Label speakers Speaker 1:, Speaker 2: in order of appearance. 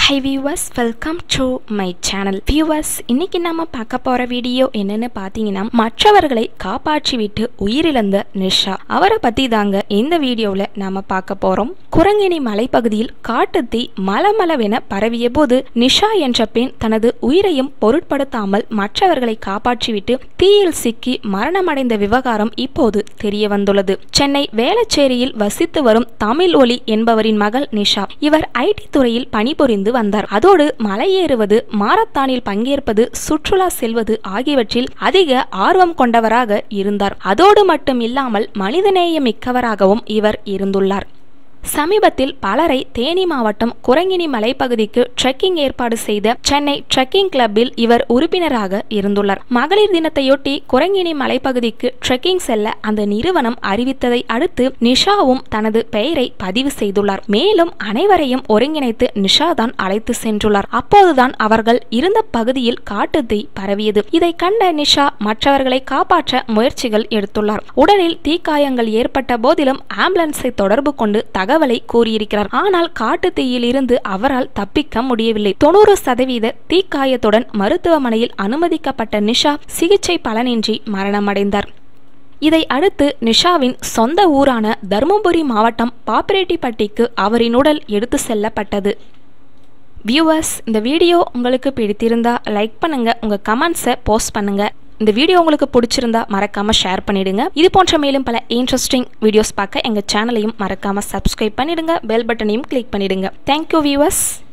Speaker 1: high viewers welcome to my channel viewers இன்னைக்கு நம்ம பார்க்க போற வீடியோ என்னன்னு பார்த்தீங்கன்னா மற்றவர்களை காப்பாற்றி விட்டு உயிரிழந்த நிஷா அவரை பத்தி தாங்க இந்த வீடியோவில் நாம பார்க்க போறோம் குரங்கிணி மலைப்பகுதியில் காட்டுத்தீ மலமளவென பரவிய போது நிஷா என்ற பெண் தனது உயிரையும் பொருட்படுத்தாமல் மற்றவர்களை காப்பாற்றிவிட்டு தீயில் சிக்கி மரணமடைந்த விவகாரம் இப்போது தெரிய வந்துள்ளது சென்னை வேளச்சேரியில் வசித்து வரும் தமிழ் ஒலி என்பவரின் மகள் நிஷா இவர் ஐடி துறையில் பணிபுரிந்து வந்தார் அதோடு மலையேறுவது மாரத்தானில் பங்கேற்பது சுற்றுலா செல்வது ஆகியவற்றில் அதிக ஆர்வம் கொண்டவராக இருந்தார் அதோடு மட்டும் இல்லாமல் மனிதநேய மிக்கவராகவும் இவர் இருந்துள்ளார் சமீபத்தில் பலரை தேனி மாவட்டம் குரங்கிணி மலைப்பகுதிக்கு ட்ரெக்கிங் ஏற்பாடு செய்த சென்னை ட்ரெக்கிங் கிளப்பில் இவர் உறுப்பினராக இருந்துள்ளார் மகளிர் தினத்தையொட்டி குரங்கிணி மலைப்பகுதிக்கு ட்ரெக்கிங் செல்ல அந்த நிறுவனம் அறிவித்ததை அடுத்து நிஷாவும் தனது பெயரை பதிவு செய்துள்ளார் மேலும் அனைவரையும் ஒருங்கிணைத்து நிஷா தான் அழைத்து சென்றுள்ளார் அப்போதுதான் அவர்கள் இருந்த பகுதியில் காட்டுத்தீ பரவியது இதை கண்ட நிஷா மற்றவர்களை காப்பாற்ற முயற்சிகள் எடுத்துள்ளார் உடலில் தீக்காயங்கள் ஏற்பட்ட போதிலும் ஆம்புலன்ஸை தொடர்பு கொண்டு தகவலை கூறியிருக்கிறார் ஆனால் காட்டு தீயில் இருந்து அவரால் தப்பிக்க முடியவில்லை தொண்ணூறு சதவீத தீக்காயத்துடன் மருத்துவமனையில் அனுமதிக்கப்பட்ட நிஷா சிகிச்சை பலனின்றி மரணமடைந்தார் இதை அடுத்து நிஷாவின் சொந்த ஊரான தருமபுரி மாவட்டம் பாப்பிரெட்டிப்பட்டிக்கு அவரின் உடல் எடுத்து செல்லப்பட்டது வியூவர்ஸ் இந்த வீடியோ உங்களுக்கு பிடித்திருந்தா லைக் பண்ணுங்க உங்க கமெண்ட்ஸை போஸ்ட் பண்ணுங்க இந்த வீடியோ உங்களுக்கு பிடிச்சிருந்தா மறக்காம ஷேர் பண்ணிடுங்க இது போன்ற மேலும் பல இன்ட்ரெஸ்டிங் வீடியோஸ் பார்க்க எங்க சேனலையும் மறக்காம சப்ஸ்கிரைப் பண்ணிடுங்க பெல் பட்டனையும் கிளிக் பண்ணிடுங்க தேங்க்யூ வியூவர்ஸ்